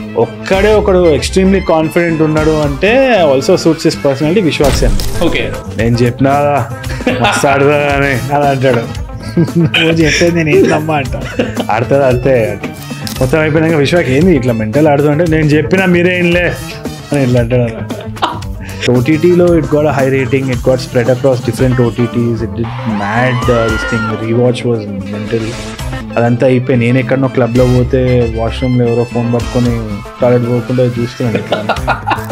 ఒక్కడే ఒకడు extremely confident ఉన్నాడు అంటే ఆల్సో సూట్స్ హిస్ పర్సనాలిటీ విశ్వాసం ఓకే నేను చెప్పినా మస్తు ఆడదా అని అలా అంటాడు నువ్వు చెప్పేది నేను ఏం నమ్మా అంట ఆడుతుంది అంతే మొత్తం అయిపోయినాక విశ్వాక్ ఏంది ఇట్లా మెంటల్ ఆడుతూ అంటే నేను చెప్పినా మీరే ఏంలే అని ఇట్లా అంటాడు ఓటీటీలో it got high rating it got spread across different OTTs it did mad this thing rewatch was mental అదంతా అయిపోయి నేను ఎక్కడనో క్లబ్లో పోతే వాష్రూమ్లో ఎవరో ఫోన్ పట్టుకొని టాయిలెట్ పోకుండా చూస్తున్నాను ఇట్లా